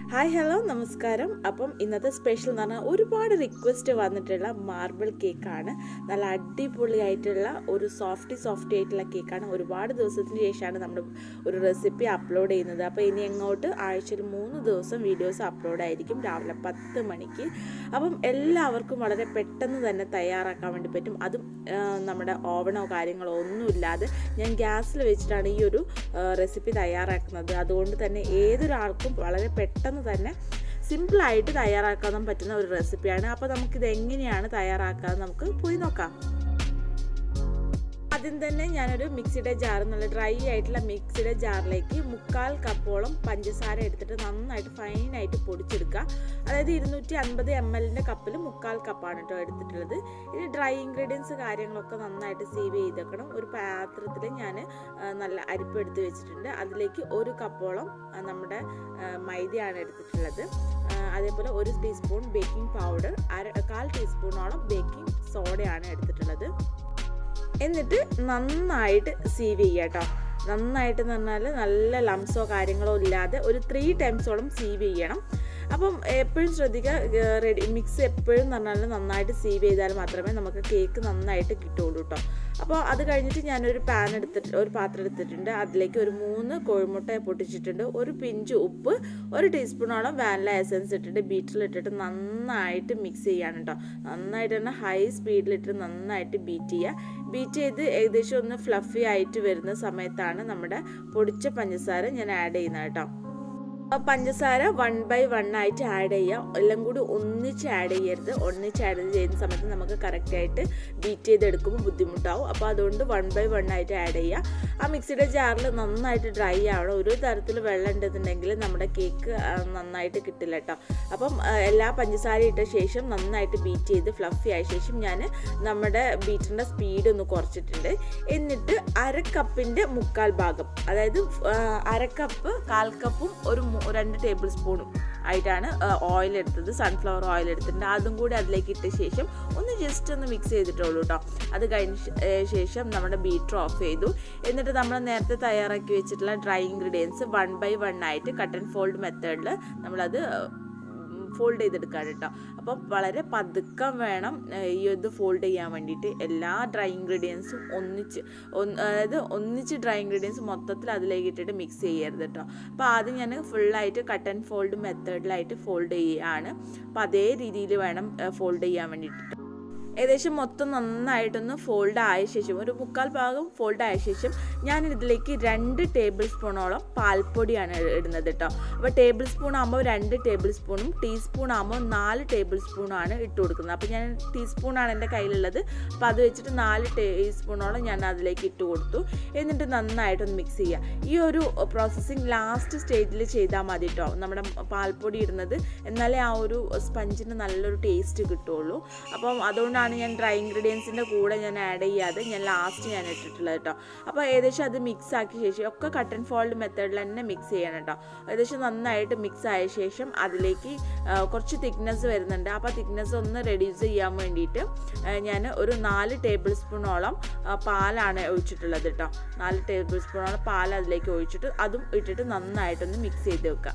hi hello നമസ്കാരം അപ്പം ഇന്നത്തെ സ്പെഷ്യൽ എന്ന് പറഞ്ഞാൽ ഒരുപാട് റിക്വസ്റ്റ് വന്നിട്ടുള്ള മാർബിൾ കേക്കാണ് നല്ല അടിപൊളിയായിട്ടുള്ള ഒരു സോഫ്റ്റി സോഫ്റ്റി ആയിട്ടുള്ള കേക്കാണ് ഒരുപാട് ദിവസത്തിന് ശേഷമാണ് നമ്മൾ ഒരു റെസിപ്പി അപ്ലോഡ് ചെയ്യുന്നത് അപ്പോൾ ഇനി അങ്ങോട്ട് ആഴ്ചയിൽ മൂന്ന് ദിവസം വീഡിയോസ് അപ്ലോഡ് ആയിരിക്കും രാവിലെ പത്ത് മണിക്ക് അപ്പം എല്ലാവർക്കും വളരെ പെട്ടെന്ന് തന്നെ തയ്യാറാക്കാൻ വേണ്ടി പറ്റും അതും ആ, നമ്മുടെ ഓവനോ കാര്യങ്ങളോ ഒന്നുമില്ലാതെ ഞാൻ ഗ്യാസിൽ വെച്ചിട്ടാണ് ഈ ഒരു റെസിപ്പി തയ്യാറാക്കുന്നത് അതുകൊണ്ട് തന്നെ ഏതൊരാൾക്കും വളരെ പെട്ടെന്ന് തന്നെ സിമ്പിളായിട്ട് തയ്യാറാക്കാൻ പറ്റുന്ന ഒരു റെസിപ്പിയാണ് അപ്പോൾ നമുക്കിത് എങ്ങനെയാണ് തയ്യാറാക്കുക നമുക്ക് പോയി നോക്കാം ആദ്യം തന്നെ ഞാനൊരു മിക്സിയുടെ ജാർ നല്ല ഡ്രൈ ആയിട്ടുള്ള മിക്സിയുടെ ജാറിലേക്ക് മുക്കാൽ കപ്പോളം പഞ്ചസാര എടുത്തിട്ട് നന്നായിട്ട് ഫൈനായിട്ട് പൊടിച്ചെടുക്കുക അതായത് ഇരുന്നൂറ്റി അൻപത് എം എല്ലിൻ്റെ കപ്പിൽ മുക്കാൽ കപ്പാണ് കേട്ടോ എടുത്തിട്ടുള്ളത് ഇനി ഡ്രൈ ഇൻഗ്രീഡിയൻസ് കാര്യങ്ങളൊക്കെ നന്നായിട്ട് സേവ് ചെയ്തേക്കണം ഒരു പാത്രത്തിൽ ഞാൻ നല്ല അരിപ്പ് എടുത്ത് വെച്ചിട്ടുണ്ട് അതിലേക്ക് ഒരു കപ്പോളം ആ, നമ്മുടെ ആ, മൈദയാണ് എടുത്തിട്ടുള്ളത് ആ, അതേപോലെ ഒരു ടീസ്പൂൺ ബേക്കിംഗ് പൗഡർ അര കാൽ ടീസ്പൂണോളം ബേക്കിംഗ് സോഡയാണ് എടുത്തിട്ടുള്ളത് എന്നിട്ട് നന്നായിട്ട് സീവ് ചെയ്യുക കേട്ടോ നന്നായിട്ട് എന്ന് പറഞ്ഞാൽ നല്ല ലംസോ കാര്യങ്ങളോ ഇല്ലാതെ ഒരു ത്രീ ടൈംസോളം സീവ് ചെയ്യണം അപ്പം എപ്പോഴും ശ്രദ്ധിക്കുക റെഡി മിക്സ് എപ്പോഴും എന്ന് പറഞ്ഞാൽ നന്നായിട്ട് സീവ് ചെയ്താൽ മാത്രമേ നമുക്ക് കേക്ക് നന്നായിട്ട് കിട്ടുള്ളൂ കേട്ടോ അപ്പോൾ അത് കഴിഞ്ഞിട്ട് ഞാനൊരു പാൻ എടുത്തിട്ട് ഒരു പാത്രം എടുത്തിട്ടുണ്ട് അതിലേക്ക് ഒരു മൂന്ന് കോഴിമുട്ട പൊട്ടിച്ചിട്ടുണ്ട് ഒരു പിഞ്ച് ഉപ്പ് ഒരു ടീസ്പൂണോളം വാനില എസൻസ് ഇട്ടിട്ട് ബീറ്ററിലിട്ടിട്ട് നന്നായിട്ട് മിക്സ് ചെയ്യാണ് കേട്ടോ നന്നായിട്ട് തന്നെ ഹൈ സ്പീഡിലിട്ട് നന്നായിട്ട് ബീറ്റ് ചെയ്യുക ബീറ്റ് ചെയ്ത് ഏകദേശം ഒന്ന് ഫ്ലഫി ആയിട്ട് വരുന്ന സമയത്താണ് നമ്മുടെ പൊടിച്ച പഞ്ചസാര ഞാൻ ആഡ് ചെയ്യുന്നത് കേട്ടോ ആ പഞ്ചസാര വൺ ബൈ വൺ ആയിട്ട് ആഡ് ചെയ്യുക എല്ലാം കൂടി ഒന്നിച്ച് ആഡ് ചെയ്യരുത് ഒന്നിച്ച് ആഡ് ചെയ്യുന്ന സമയത്ത് നമുക്ക് കറക്റ്റായിട്ട് ബീറ്റ് ചെയ്തെടുക്കുമ്പോൾ ബുദ്ധിമുട്ടാവും അപ്പോൾ അതുകൊണ്ട് വൺ ബൈ വൺ ആയിട്ട് ആഡ് ചെയ്യുക ആ മിക്സിയുടെ ജാറിൽ നന്നായിട്ട് ഡ്രൈ ആവണം ഒരു തരത്തിൽ വെള്ളം ഉണ്ടെന്നുണ്ടെങ്കിൽ നമ്മുടെ കേക്ക് ആ, നന്നായിട്ട് കിട്ടില്ല കേട്ടോ അപ്പം ആ, എല്ലാ പഞ്ചസാര ഇട്ട ശേഷം നന്നായിട്ട് ബീറ്റ് ചെയ്ത് ഫ്ലഫി ആയ ശേഷം ഞാൻ നമ്മുടെ ബീറ്ററിൻ്റെ സ്പീഡ് ഒന്ന് കുറച്ചിട്ടുണ്ട് എന്നിട്ട് അര കപ്പിൻ്റെ മുക്കാൽ ഭാഗം അതായത് ആ, അര കപ്പ് കാൽ കപ്പും ഒരു മൂ- രണ്ട് ടേബിൾ സ്പൂണും ആയിട്ടാണ് ഓയിൽ എടുത്തത് സൺഫ്ലവർ ഓയിൽ എടുത്തിട്ടുണ്ട് അതും കൂടി അതിലേക്ക് ഇട്ട ശേഷം ഒന്ന് ജസ്റ്റ് ഒന്ന് മിക്സ് ചെയ്തിട്ടുള്ളൂ കേട്ടോ അത് കഴിഞ്ഞ ശേ- ഏ, ശേഷം നമ്മുടെ ബീറ്റർ ഓഫ് ചെയ്തു എന്നിട്ട് നമ്മൾ നേരത്തെ തയ്യാറാക്കി വെച്ചിട്ടുള്ള dry ingredients one by one ആയിട്ട് കട്ട് ആൻഡ് ഫോൾഡ് മെത്തേഡിൽ നമ്മളത് ഫോൾഡ് ചെയ്തെടുക്കാണ് കേട്ടോ അപ്പം വളരെ പതുക്കം വേണം ഏഹ്, ഈ ഇത് ഫോൾഡ് ചെയ്യാൻ വേണ്ടിയിട്ട് എല്ലാ ഡ്രൈ ഇൻഗ്രീഡിയൻസും ഒന്നിച്ച് ഒന്ന് അതായത് ഒന്നിച്ച് ഡ്രൈ ഇൻഗ്രീഡിയൻസ് മൊത്തത്തിൽ അതിലേക്ക് ഇട്ടിട്ട് മിക്സ് ചെയ്യരുത് കേട്ടോ അപ്പോൾ ആദ്യം ഞാൻ ഫുള്ളായിട്ട് കട്ട് ആൻഡ് ഫോൾഡ് മെത്തേഡിലായിട്ട് ഫോൾഡ് ചെയ്യുകയാണ് അപ്പോൾ അതേ രീതിയിൽ വേണം ഫോൾഡ് ചെയ്യാൻ വേണ്ടിയിട്ട് ഏകദേശം മൊത്തം നന്നായിട്ടൊന്ന് ഫോൾഡ് ആയ ശേഷം ഒരു മുക്കാൽ ഭാഗം ഫോൾഡ് ആയ ശേഷം ഞാൻ ഇതിലേക്ക് രണ്ട് ടേബിൾ സ്പൂണോളം പാൽപ്പൊടിയാണ് ഇടുന്നത് കേട്ടോ അപ്പോൾ ടേബിൾ സ്പൂൺ ആകുമ്പോൾ രണ്ട് ടേബിൾ സ്പൂണും ടീസ്പൂൺ ആകുമ്പോൾ നാല് ടേബിൾ സ്പൂണാണ് ഇട്ട് കൊടുക്കുന്നത് അപ്പോൾ ഞാൻ ടീസ്പൂണാണ് എൻ്റെ കയ്യിലുള്ളത് അപ്പോൾ അത് വെച്ചിട്ട് നാല് ടീസ്പൂണോളം ഞാൻ അതിലേക്ക് ഇട്ട് കൊടുത്തു എന്നിട്ട് നന്നായിട്ടൊന്ന് മിക്സ് ചെയ്യുക ഈ ഒരു പ്രോസസ്സിങ് ലാസ്റ്റ് സ്റ്റേജിൽ ചെയ്താൽ മതി കേട്ടോ നമ്മുടെ പാൽപ്പൊടി ഇടുന്നത് എന്നാലേ ആ ഒരു സ്പഞ്ചിന് നല്ലൊരു ടേസ്റ്റ് കിട്ടുള്ളൂ അപ്പം അതുകൊണ്ടാണ് ഞാൻ ഡ്രൈ ഇൻഗ്രീഡിയൻസിൻ്റെ കൂടെ ഞാൻ ആഡ് ചെയ്യാതെ ഞാൻ ലാസ്റ്റ് ഞാൻ ഇട്ടിട്ടുള്ളത് കേട്ടോ അപ്പോൾ ഏകദേശം അത് മിക്സ് ആക്കിയ ശേഷം ഒക്കെ കട്ട് ആൻഡ് ഫോൾഡ് മെത്തേഡിൽ തന്നെ മിക്സ് ചെയ്യണം കേട്ടോ ഏകദേശം നന്നായിട്ട് മിക്സ് ആയ ശേഷം അതിലേക്ക് ആ, കുറച്ച് തിക്നെസ് വരുന്നുണ്ട് അപ്പോൾ തിക്നെസ് ഒന്ന് റെഡ്യൂസ് ചെയ്യാൻ വേണ്ടിയിട്ട് ഞാൻ ഒരു നാല് ടേബിൾ സ്പൂണോളം ആ, പാലാണ് ഒഴിച്ചിട്ടുള്ളത് കേട്ടോ നാല് ടേബിൾ സ്പൂണോളം പാൽ അതിലേക്ക് ഒഴിച്ചിട്ട് അതും ഇട്ടിട്ട് നന്നായിട്ടൊന്ന് മിക്സ് ചെയ്ത് വെക്കുക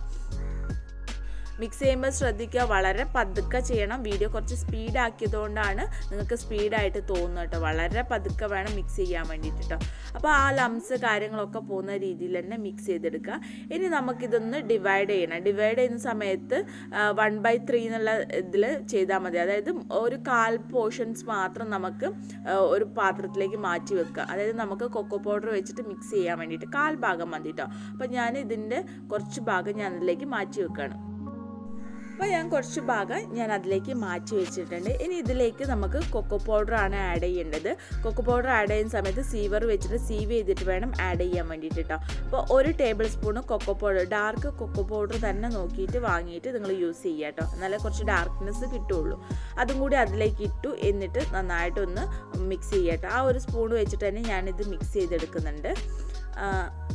മിക്സ് ചെയ്യുമ്പോൾ ശ്രദ്ധിക്കുക വളരെ പതുക്കെ ചെയ്യണം വീഡിയോ കുറച്ച് സ്പീഡ് ആക്കിയതുകൊണ്ടാണ് നിങ്ങൾക്ക് സ്പീഡായിട്ട് തോന്നുന്നത് കേട്ടോ വളരെ പതുക്കെ വേണം മിക്സ് ചെയ്യാൻ വേണ്ടിയിട്ട് കേട്ടോ അപ്പോൾ ആ ലംസ് കാര്യങ്ങളൊക്കെ പോകുന്ന രീതിയിൽ തന്നെ മിക്സ് ചെയ്തെടുക്കുക ഇനി നമുക്കിതൊന്ന് ഡിവൈഡ് ചെയ്യണം ഡിവൈഡ് ചെയ്യുന്ന സമയത്ത് വൺ ബൈ ത്രീ എന്നുള്ള ഇതിൽ ചെയ്താൽ മതി അതായത് ഒരു കാൽ പോർഷൻസ് മാത്രം നമുക്ക് ആ, ഒരു പാത്രത്തിലേക്ക് മാറ്റി വെക്കുക അതായത് നമുക്ക് കൊക്കോ പൗഡർ വെച്ചിട്ട് മിക്സ് ചെയ്യാൻ വേണ്ടിയിട്ട് കാൽ ഭാഗം മതി കേട്ടോ അപ്പോൾ ഞാൻ ഇതിൻ്റെ കുറച്ച് ഭാഗം ഞാൻ അതിലേക്ക് മാറ്റി വെക്കുകയാണ് അപ്പോൾ ഞാൻ കുറച്ച് ഭാഗം ഞാൻ അതിലേക്ക് മാറ്റി വെച്ചിട്ടുണ്ട് ഇനി ഇതിലേക്ക് നമുക്ക് കൊക്കോ പൗഡർ ആണ് ആഡ് ചെയ്യേണ്ടത് കൊക്കോ പൗഡർ ആഡ് ചെയ്യുന്ന സമയത്ത് സീവർ വെച്ചിട്ട് സീവ് ചെയ്തിട്ട് വേണം ആഡ് ചെയ്യാൻ വേണ്ടിയിട്ട് കേട്ടോ അപ്പോൾ ഒരു table spoon cocoa powder dark cocoa powder തന്നെ നോക്കിയിട്ട് വാങ്ങിയിട്ട് നിങ്ങൾ യൂസ് ചെയ്യുക കേട്ടോ എന്നാലേ കുറച്ച് ഡാർക്ക്നെസ് കിട്ടുള്ളൂ അതും കൂടി അതിലേക്ക് ഇട്ടു എന്നിട്ട് നന്നായിട്ടൊന്ന് മിക്സ് ചെയ്യട്ടോ ആ ഒരു സ്പൂൺ വെച്ചിട്ട് തന്നെ ഞാനിത് മിക്സ് ചെയ്തെടുക്കുന്നുണ്ട് ആ,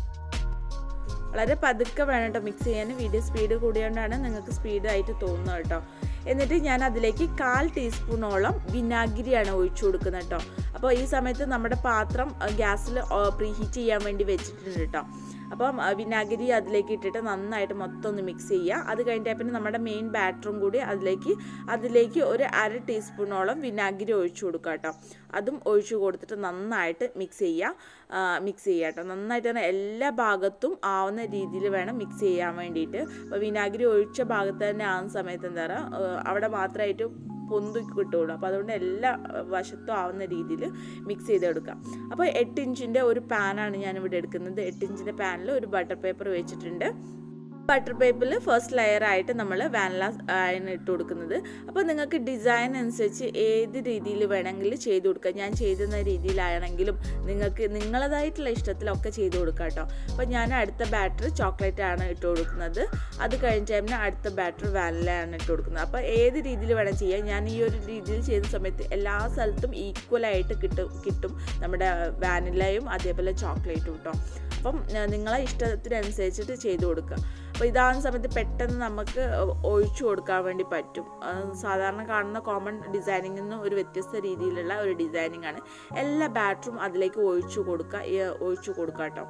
വളരെ പതുക്കെ വേണം കേട്ടോ മിക്സ് ചെയ്യാൻ വീഡിയോ സ്പീഡ് കൂടിയോണ്ടാണ് നിങ്ങൾക്ക് സ്പീഡായിട്ട് തോന്നുന്നത് കേട്ടോ എന്നിട്ട് ഞാൻ അതിലേക്ക് കാൽ ടീസ്പൂണോളം വിനാഗിരിയാണ് ഒഴിച്ചു കൊടുക്കുന്നത് കേട്ടോ അപ്പോൾ ഈ സമയത്ത് നമ്മുടെ പാത്രം ഗ്യാസിൽ പ്രീ ഹീറ്റ് ചെയ്യാൻ വേണ്ടി വെച്ചിട്ടുണ്ട് കേട്ടോ അപ്പം ആ, വിനാഗിരി അതിലേക്ക് ഇട്ടിട്ട് നന്നായിട്ട് മൊത്തം ഒന്ന് മിക്സ് ചെയ്യുക അത് കഴിഞ്ഞിട്ട് പിന്നെ നമ്മുടെ മെയിൻ ബാറ്ററും കൂടി അതിലേക്ക് അതിലേക്ക് ഒരു അര ടീസ്പൂണോളം വിനാഗിരി ഒഴിച്ചു കൊടുക്കുക കേട്ടോ അതും ഒഴിച്ചു കൊടുത്തിട്ട് നന്നായിട്ട് മിക്സ് ചെയ്യുക മിക്സ് ചെയ്യുക കേട്ടോ നന്നായിട്ട് തന്നെ എല്ലാ ഭാഗത്തും ആവുന്ന രീതിയിൽ വേണം മിക്സ് ചെയ്യാൻ വേണ്ടിയിട്ട് അപ്പോൾ വിനാഗിരി ഒഴിച്ച ഭാഗത്ത് തന്നെ ആവുന്ന സമയത്ത് എന്താ പറയുക അവിടെ മാത്രമായിട്ട് പൊന്തി കിട്ടുള്ളൂ അപ്പോൾ അതുകൊണ്ട് എല്ലാ വശത്തും ആവുന്ന രീതിയിൽ മിക്സ് ചെയ്തെടുക്കാം അപ്പോൾ എട്ട് ഇഞ്ചിൻ്റെ ഒരു പാനാണ് ഞാനിവിടെ എടുക്കുന്നത് എട്ട് ഇഞ്ചിൻ്റെ പാനിൽ ഒരു ബട്ടർ പേപ്പർ വെച്ചിട്ടുണ്ട് ബട്ടർ പേപ്പറിൽ ഫസ്റ്റ് ലെയർ ആയിട്ട് നമ്മൾ വാനില ആണ് ഇട്ട് കൊടുക്കുന്നത് അപ്പോൾ നിങ്ങൾക്ക് ഡിസൈൻ അനുസരിച്ച് ഏത് രീതിയിൽ വേണമെങ്കിൽ ചെയ്ത് കൊടുക്കാം ഞാൻ ചെയ്തുന്ന രീതിയിലാണെങ്കിലും നിങ്ങൾക്ക് നിങ്ങളതായിട്ടുള്ള ഇഷ്ടത്തിലൊക്കെ ചെയ്ത് കൊടുക്കാം കേട്ടോ അപ്പോൾ ഞാൻ അടുത്ത ബാറ്റർ ചോക്ലേറ്റ് ആണ് ഇട്ട് കൊടുക്കുന്നത് അത് കഴിഞ്ഞ ടൈമിന് അടുത്ത ബാറ്റർ വാനില ആണ് ഇട്ട് കൊടുക്കുന്നത് അപ്പോൾ ഏത് രീതിയിൽ വേണം ചെയ്യാം ഞാൻ ഈ ഒരു രീതിയിൽ ചെയ്യുന്ന സമയത്ത് എല്ലാ സ്ഥലത്തും ഈക്വലായിട്ട് കിട്ടും കിട്ടും നമ്മുടെ വാനിലയും അതേപോലെ ചോക്ലേറ്റും കേട്ടോ അപ്പം ആ, നിങ്ങളെ ഇഷ്ടത്തിനനുസരിച്ചിട്ട് ചെയ്ത് കൊടുക്കുക അപ്പോൾ ഇതാകുന്ന സമയത്ത് പെട്ടെന്ന് നമുക്ക് ഒഴിച്ചു കൊടുക്കാൻ വേണ്ടി പറ്റും ആ, സാധാരണ കാണുന്ന കോമൺ ഡിസൈനിങ്ങിൽ നിന്ന് ഒരു വ്യത്യസ്ത രീതിയിലുള്ള ഒരു ഡിസൈനിങ് ആണ് എല്ലാ ബാറ്ററും അതിലേക്ക് ഒഴിച്ചു കൊടുക്കുക ഈ ഒഴിച്ചു കൊടുക്കുക കേട്ടോ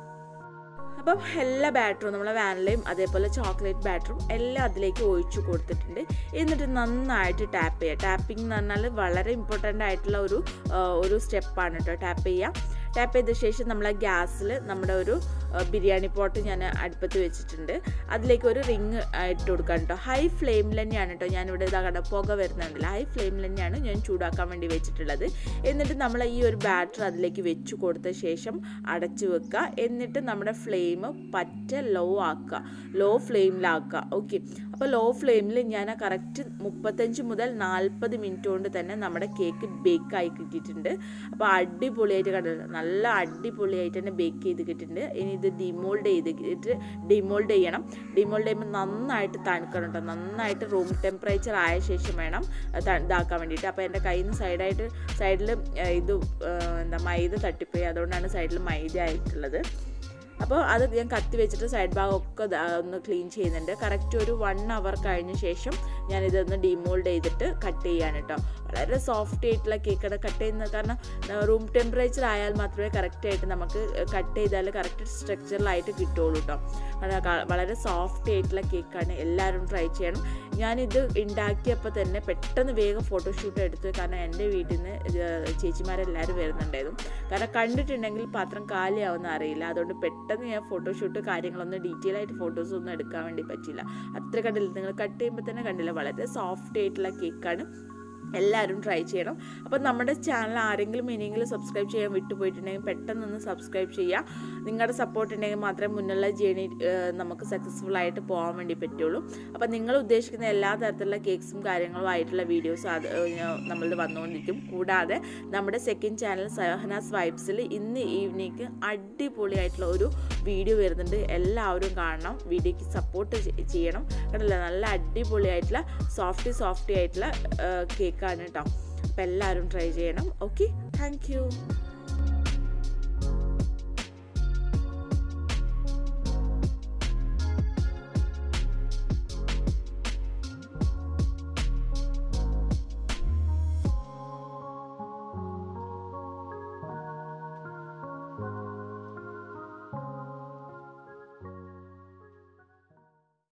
അപ്പം എല്ലാ ബാറ്ററും നമ്മളെ വാനിലയും അതേപോലെ ചോക്ലേറ്റ് ബാറ്ററും എല്ലാം അതിലേക്ക് ഒഴിച്ചു കൊടുത്തിട്ടുണ്ട് എന്നിട്ട് നന്നായിട്ട് ടാപ്പ് ചെയ്യുക ടാപ്പിംഗ് എന്ന് പറഞ്ഞാൽ വളരെ ഇമ്പോർട്ടൻ്റ് ആയിട്ടുള്ള ഒരു ആ, ഒരു സ്റ്റെപ്പാണ് കേട്ടോ ടാപ്പ് ചെയ്യുക ടാപ്പ് ചെയ്ത ശേഷം നമ്മൾ ഗ്യാസിൽ നമ്മുടെ ഒരു ആ, ബിരിയാണി പോട്ട് ഞാൻ അടുപ്പത്ത് വെച്ചിട്ടുണ്ട് അതിലേക്ക് ഒരു റിങ് ഇട്ട് കൊടുക്കാൻ കേട്ടോ ഹൈ ഫ്ലെയിമിൽ തന്നെയാണ് കേട്ടോ ഞാനിവിടെ ഇതാ കണ്ട പുക വരുന്നുണ്ടല്ലോ ഹൈ ഫ്ലെയിമിൽ തന്നെയാണ് ഞാൻ ചൂടാക്കാൻ വേണ്ടി വെച്ചിട്ടുള്ളത് എന്നിട്ട് നമ്മൾ ഈ ഒരു ബാറ്റർ അതിലേക്ക് വെച്ച് കൊടുത്ത ശേഷം അടച്ചു വെക്കുക എന്നിട്ട് നമ്മുടെ ഫ്ലെയിം പറ്റ ലോ ആക്കുക ലോ ഫ്ലെയിമിലാക്കുക ഓക്കെ അപ്പോൾ ലോ ഫ്ലെയിമിൽ ഞാൻ കറക്റ്റ് മുപ്പത്തഞ്ച് മുതൽ നാൽപ്പത് മിനിറ്റ് കൊണ്ട് തന്നെ നമ്മുടെ കേക്ക് ബേക്ക് ആയി കിട്ടിയിട്ടുണ്ട് അപ്പോൾ അടിപൊളിയായിട്ട് കണ്ടല്ലോ നല്ല അടിപൊളിയായിട്ട് തന്നെ ബേക്ക് ചെയ്ത് കിട്ടിയിട്ടുണ്ട് ഇനി ഇത് ഡിമോൾഡ് ചെയ്തിട്ട് ഡിമോൾഡ് ചെയ്യണം ഡിമോൾഡ് ചെയ്യുമ്പോൾ നന്നായിട്ട് തണുക്കണം കേട്ടോ നന്നായിട്ട് റൂം ടെമ്പറേച്ചർ ആയ ശേഷം വേണം ത- ഇതാക്കാൻ വേണ്ടിയിട്ട് അപ്പോൾ എൻ്റെ കയ്യിൽ നിന്ന് സൈഡായിട്ട് സൈഡിൽ ഇത് ആ, എന്താ മൈദ തട്ടിപ്പോയി അതുകൊണ്ടാണ് സൈഡിൽ മൈദ ആയിട്ടുള്ളത് അപ്പോൾ അത് ഞാൻ കത്തി വെച്ചിട്ട് സൈഡ് ഭാഗം ഒക്കെ ദാ ഒന്ന് ക്ലീൻ ചെയ്യുന്നുണ്ട് കറക്റ്റ് ഒരു വൺ അവർ കഴിഞ്ഞ ശേഷം ഞാൻ ഇതൊന്ന് ഡിമോൾഡ് ചെയ്തിട്ട് കട്ട് ചെയ്യാണ് കേട്ടോ വളരെ സോഫ്റ്റ് ആയിട്ടുള്ള കേക്കാണ് കട്ട് ചെയ്യുന്നത് കാരണം റൂം ടെമ്പറേച്ചർ ആയാൽ മാത്രമേ കറക്റ്റായിട്ട് നമുക്ക് കട്ട് ചെയ്താൽ കറക്റ്റ് സ്ട്രക്ചറിലായിട്ട് കിട്ടുള്ളൂ കേട്ടോ കാരണം ക- വളരെ സോഫ്റ്റ് ആയിട്ടുള്ള കേക്കാണ് എല്ലാവരും ട്രൈ ചെയ്യണം ഞാനിത് ഉണ്ടാക്കിയപ്പോൾ തന്നെ പെട്ടെന്ന് വേഗം ഫോട്ടോഷൂട്ട് എടുത്തു കാരണം എൻ്റെ വീട്ടിൽ നിന്ന് ചേച്ചിമാരെല്ലാവരും വരുന്നുണ്ടായിരുന്നു കാരണം കണ്ടിട്ടുണ്ടെങ്കിൽ പാത്രം കാലിയാവുന്ന അറിയില്ല അതുകൊണ്ട് പെട്ടെന്ന് ഞാൻ ഫോട്ടോഷൂട്ട് കാര്യങ്ങളൊന്നും ഡീറ്റെയിൽ ആയിട്ട് ഫോട്ടോസ് ഒന്നും എടുക്കാൻ വേണ്ടി പറ്റില്ല അത്ര കണ്ടില്ല നിങ്ങൾ കട്ട് ചെയ്യുമ്പോൾ തന്നെ കണ്ടില്ല വളരെ സോഫ്റ്റ് ആയിട്ടുള്ള കേക്കാണ് എല്ലാവരും ട്രൈ ചെയ്യണം അപ്പം നമ്മുടെ ചാനൽ ആരെങ്കിലും ഇനിയെങ്കിലും സബ്സ്ക്രൈബ് ചെയ്യാൻ വിട്ടുപോയിട്ടുണ്ടെങ്കിൽ പെട്ടെന്ന് ഒന്ന് സബ്സ്ക്രൈബ് ചെയ്യുക നിങ്ങളുടെ സപ്പോർട്ട് ഉണ്ടെങ്കിൽ മാത്രമേ മുന്നുള്ള ജേണി നമുക്ക് സക്സസ്ഫുൾ ആയിട്ട് പോകാൻ വേണ്ടി പറ്റുള്ളൂ അപ്പം നിങ്ങൾ ഉദ്ദേശിക്കുന്ന എല്ലാ തരത്തിലുള്ള കേക്ക്സും കാര്യങ്ങളും ആയിട്ടുള്ള വീഡിയോസ് അത് നമ്മൾ വന്നുകൊണ്ടിരിക്കും കൂടാതെ നമ്മുടെ സെക്കൻഡ് ചാനൽ സഹനാസ് വൈബ്സിൽ ഇന്ന് ഈവനിങ് അടിപൊളിയായിട്ടുള്ള ഒരു വീഡിയോ വരുന്നുണ്ട് എല്ലാവരും കാണണം വീഡിയോക്ക് സപ്പോർട്ട് ചെയ്യണം കണ്ടില്ല നല്ല അടിപൊളിയായിട്ടുള്ള സോഫ്റ്റി സോഫ്റ്റി ആയിട്ടുള്ള കേക്കാണ് കേട്ടോ അപ്പം എല്ലാവരും ട്രൈ ചെയ്യണം ഓക്കെ താങ്ക് യു